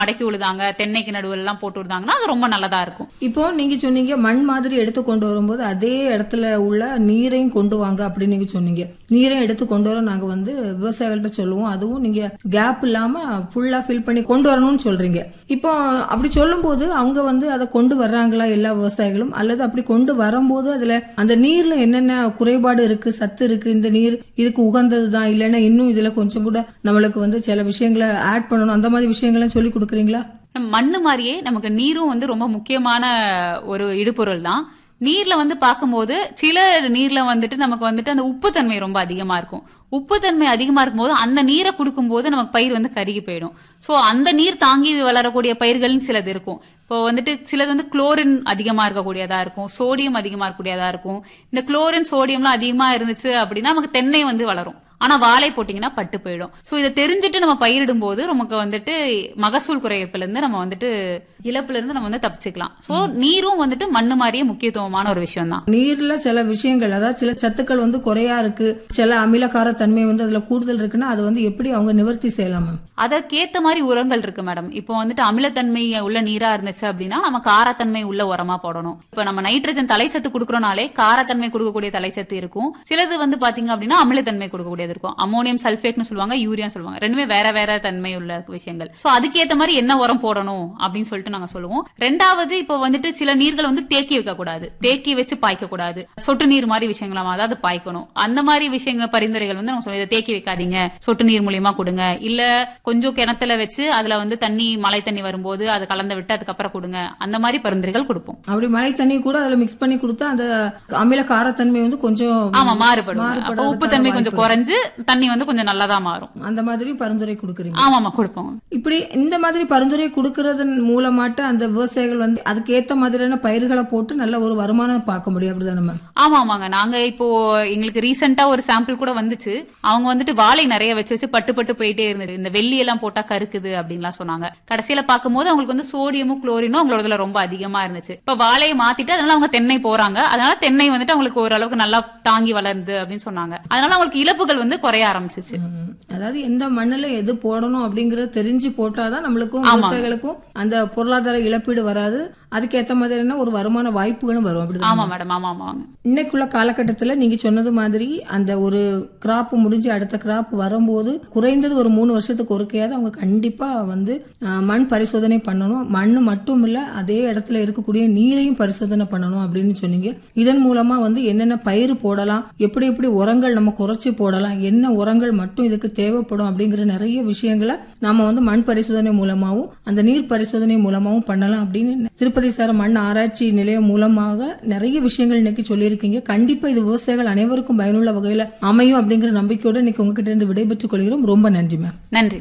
அடக்கி விழுதாங்க தென்னைக்கு நடுவில் எல்லாம் போட்டு விடுதாங்கன்னா அது ரொம்ப நல்லதா இருக்கும் இப்போ நீங்க சொன்னீங்க மண் மாதிரி எடுத்து கொண்டு வரும்போது அதே இடத்துல உள்ள நீரையும் கொண்டு வாங்க அப்படின்னு நீங்க சொன்னீங்க நீரையும் எடுத்து கொண்டு வர நாங்க வந்து விவசாயிகள்ட்ட சொல்லுவோம் அதுவும் நீங்க கேப் இல்லாம ஃபுல்லா ஃபில் பண்ணி கொண்டு வரணும்னு சொல்றீங்க இப்போ அப்படி சொல்லும்போது அவங்க வந்து அதை கொண்டு வர்றாங்களா எல்லா விவசாயிகளும் அல்லது அப்படி கொண்டு வரும்போது அதுல அந்த நீர்ல என்னென்ன குறைபாடு இருக்கு சத்து இருக்கு இந்த நீர் இதுக்கு உகந்தது தான் இல்லைன்னா இன்னும் இதுல கொஞ்சம் கூட நம்மளுக்கு வந்து சில விஷயங்களை ஆட் பண்ணணும் அந்த மாதிரி விஷயங்கள்லாம் சொல்லி கொடுக்குறீங்களா நம்ம மண்ணு மாதிரியே நமக்கு நீரும் வந்து ரொம்ப முக்கியமான ஒரு இடுபொருள் தான் நீர்ல வந்து பார்க்கும்போது சில நீர்ல வந்துட்டு நமக்கு வந்துட்டு அந்த உப்புத்தன்மை ரொம்ப அதிகமா இருக்கும் உப்புத்தன்மை அதிகமா இருக்கும்போது அந்த நீரை குடுக்கும்போது நமக்கு பயிர் வந்து கருகி போயிடும் சோ அந்த நீர் தாங்கி வளரக்கூடிய பயிர்கள்னு சிலது இருக்கும் இப்போ வந்துட்டு சிலது வந்து குளோரின் அதிகமா இருக்கக்கூடியதா இருக்கும் சோடியம் அதிகமா இருக்கக்கூடியதா இருக்கும் இந்த குளோரின் சோடியம்லாம் அதிகமா இருந்துச்சு அப்படின்னா நமக்கு தென்னை வந்து வளரும் ஆனா வாழை போட்டீங்கன்னா பட்டு போயிடும் சோ இதை தெரிஞ்சுட்டு நம்ம பயிரிடும் போது நமக்கு வந்துட்டு மகசூல் குறையப்பில இருந்து நம்ம வந்துட்டு இழப்புல இருந்து நம்ம வந்து தப்பிச்சுக்கலாம் சோ நீரும் வந்துட்டு மண்ணு மாதிரியே முக்கியத்துவமான ஒரு விஷயம் தான் நீர்ல சில விஷயங்கள் அதாவது சில சத்துக்கள் வந்து குறையா இருக்கு சில அமிலகார தன்மை வந்து அதுல கூடுதல் இருக்குன்னா அது வந்து எப்படி அவங்க நிவர்த்தி செய்யலாம் மேம் அதற்கேத்த மாதிரி உரங்கள் இருக்கு மேடம் இப்போ வந்துட்டு அமிலத்தன்மை உள்ள நீரா இருந்துச்சு அப்படின்னா நம்ம காரத்தன்மை உள்ள உரமா போடணும் இப்போ நம்ம நைட்ரஜன் தலைச்சத்து கொடுக்கறோம்னாலே காரத்தன்மை கொடுக்கக்கூடிய தலைச்சத்து இருக்கும் சிலது வந்து பாத்தீங்க அப்படின்னா அமிலத்தன்மை கொடுக்கக்கூடியது இருக்கும் அமோனியம் சல்பேட்னு சொல்லுவாங்க யூரியா சொல்லுவாங்க ரெண்டுமே வேற வேற தன்மை உள்ள விஷயங்கள் சோ அதுக்கேத்த மாதிரி என்ன உரம் போடணும் அப்படின்னு சொல்லிட்டு நாங்க சொல்லுவோம் ரெண்டாவது இப்போ வந்துட்டு சில நீர்கள் வந்து தேக்கி வைக்க கூடாது தேக்கி வச்சு பாய்க்க கூடாது சொட்டு நீர் மாதிரி விஷயங்களா அதாவது பாய்க்கணும் அந்த மாதிரி விஷயங்கள் பரிந்துரைகள் வந்து நாங்க சொல்லுவோம் இதை தேக்கி வைக்காதீங்க சொட்டு நீர் மூலியமா கொடுங்க இல்ல கொஞ்சம் கிணத்துல வச்சு அதுல வந்து தண்ணி மழை தண்ணி வரும்போது அதை கலந்து விட்டு அதுக்கப்புறம் கொடுங்க அந்த மாதிரி பரிந்துரைகள் கொடுப்போம் அப்படி மழை தண்ணி கூட அதுல மிக்ஸ் பண்ணி கொடுத்தா அந்த அமில காரத்தன்மை வந்து கொஞ்சம் ஆமா மாறுபடும் அப்ப மாறுபடுறதுக்கான உப்பு தன்மை கொஞ்சம் வாய்ப்பு குறைஞ்சு தண்ணி வந்து கொஞ்சம் நல்லதா மாறும் அந்த மாதிரி பரிந்துரை கொடுக்குறீங்க ஆமாமா கொடுப்போம் இப்படி இந்த மாதிரி பரிந்துரை கொடுக்கறதன் மூலமாட்டு அந்த விவசாயிகள் வந்து அதுக்கு ஏத்த மாதிரியான பயிர்களை போட்டு நல்ல ஒரு வருமானம் பார்க்க முடியும் அப்படிதானே மேம் ஆமா ஆமாங்க நாங்க இப்போ எங்களுக்கு ரீசெண்டா ஒரு சாம்பிள் கூட வந்துச்சு அவங்க வந்துட்டு வாழை நிறைய வச்சு வச்சு பட்டு பட்டு போயிட்டே இருந்தது இந்த வெள்ளி எல்லாம் போட்டா கருக்குது அப்படின்லாம் சொன்னாங்க கடைசியில பார்க்கும்போது அவங்களுக்கு வந்து சோடியமும் குளோரினும் அவங்களோடதுல ரொம்ப அதிகமா இருந்துச்சு இப்ப வாழையை மாத்திட்டு அதனால அவங்க தென்னை போறாங்க அதனால தென்னை வந்துட்டு அவங்களுக்கு ஓரளவுக்கு நல்லா தாங்கி வளருது அப்படின்னு சொன்னாங்க அதனால அவங்களுக்கு இழப்புகள் வந்து குறைய ஆரம்பிச்சிச்சு ம். அதாவது எந்த மண்ணுல எது போடணும் அப்படிங்கறது தெரிஞ்சு போட்டாதான் நம்மளுக்கும் ஆமா. விவசாயிகளுக்கும் அந்த பொருளாதார இழப்பீடு வராது அதுக்கு ஏத்த மாதிரியான ஒரு வருமான வாய்ப்புகளும் வரும் அப்படிதான் ஆமா மேடம் ஆமா ஆமாங்க இன்னைக்குள்ள காலகட்டத்துல நீங்க சொன்னது மாதிரி அந்த ஒரு கிராப் முடிஞ்சு அடுத்த கிராப் வரும்போது குறைந்தது ஒரு மூணு வருஷத்துக்கு ஒருக்கையாவது அவங்க கண்டிப்பா வந்து அஹ், மண் பரிசோதனை பண்ணணும் மண் மட்டும் இல்ல அதே இடத்துல இருக்கக்கூடிய நீரையும் பரிசோதனை பண்ணணும் அப்படின்னு சொன்னீங்க இதன் மூலமா வந்து என்னென்ன பயிர் போடலாம் எப்படி எப்படி உரங்கள் நம்ம குறைச்சி போடலாம் என்ன உரங்கள் மட்டும் இதுக்கு தேவைப்படும் அப்படிங்கிற நிறைய விஷயங்களை நாம வந்து மண் பரிசோதனை மூலமாவும் அந்த நீர் பரிசோதனை மூலமாவும் பண்ணலாம் அப்படின்னு திருப்பதி சார மண் ஆராய்ச்சி நிலையம் மூலமாக நிறைய விஷயங்கள் இன்னைக்கு சொல்லியிருக்கீங்க கண்டிப்பா இது விவசாயிகள் அனைவருக்கும் பயனுள்ள வகையில அமையும் அப்படிங்கிற நம்பிக்கையோட இன்னைக்கு உங்ககிட்ட இருந்து விடைபெற்றுக் கொள்கிறோம் ரொம்ப நன்றி மேம் நன்றி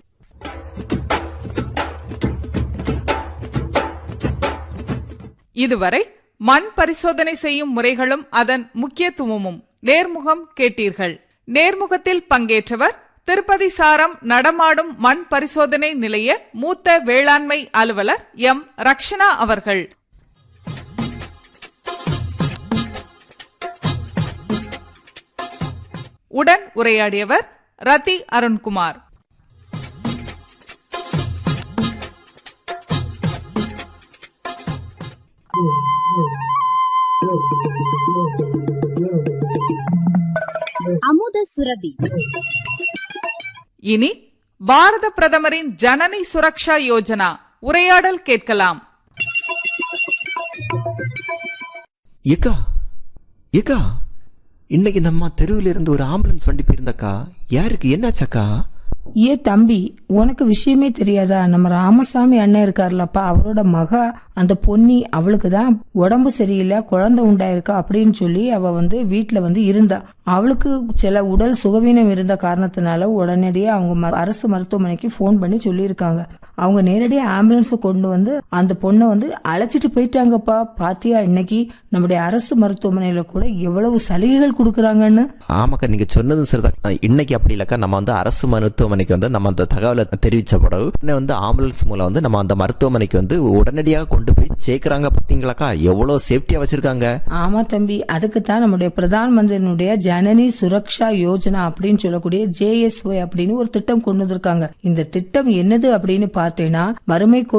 இதுவரை மண் பரிசோதனை செய்யும் முறைகளும் அதன் முக்கியத்துவமும் நேர்முகம் கேட்டீர்கள் நேர்முகத்தில் பங்கேற்றவர் திருப்பதி சாரம் நடமாடும் மண் பரிசோதனை நிலைய மூத்த வேளாண்மை அலுவலர் எம் ரக்ஷனா அவர்கள் உடன் உரையாடியவர் ரதி அருண்குமார் அமுத சுரபி இனி பாரத பிரதமரின் ஜனனி சுரக்ஷா யோஜனா உரையாடல் கேட்கலாம் ஏக்கா ஏக்கா இன்னைக்கு நம்ம தெருவில் இருந்து ஒரு ஆம்புலன்ஸ் வண்டி போயிருந்தாக்கா யாருக்கு என்னாச்சக்கா ஏ தம்பி உனக்கு விஷயமே தெரியாதா நம்ம ராமசாமி அண்ணன் இருக்கார்லப்பா அவரோட மக அந்த பொன்னி அவளுக்கு தான் உடம்பு சரியில்லை குழந்தை உண்டாயிருக்கா அப்படின்னு சொல்லி அவ வந்து வீட்டுல வந்து இருந்தா அவளுக்கு சில உடல் சுகவீனம் இருந்த காரணத்தினால உடனடியே அவங்க ம- அரசு மருத்துவமனைக்கு ஃபோன் பண்ணி சொல்லியிருக்காங்க அவங்க நேரடியா ஆம்புலன்ஸ் கொண்டு வந்து அந்த பொண்ணை வந்து அழைச்சிட்டு போயிட்டாங்கப்பா பாத்தியா இன்னைக்கு நம்முடைய அரசு மருத்துவமனையில கூட எவ்வளவு சலுகைகள் கொடுக்கறாங்கன்னு ஆமாக்கா நீங்க சொன்னதும் சரிதான் அஹ் இன்னைக்கு அப்படி இல்லக்கா நம்ம வந்து அரசு மருத்துவமனைக்கு வந்து நம்ம அந்த தகவலை தெரிவிச்ச பிறகு உடனே வந்து ஆம்புலன்ஸ் மூலம் வந்து நம்ம அந்த மருத்துவமனைக்கு வந்து உடனடியாக கொண்டு போய் சேர்க்கறாங்க பாத்தீங்களாக்கா எவ்வளவு சேஃப்டியா வச்சிருக்காங்க ஆமா தம்பி அதுக்கு தான் நம்முடைய பிரதான் மந்திரியினுடைய ஜனனி ஜனனி சுரக்ஷா யோஜனா அப்படின்னு சொல்லக்கூடிய ஜேஎஸ்ஒய் அப்படின்னு ஒரு திட்டம் கொண்டு வந்திருக்காங்க இந்த திட்டம் என்னது அப்படின்னு பார்த்தேன்னா வறுமை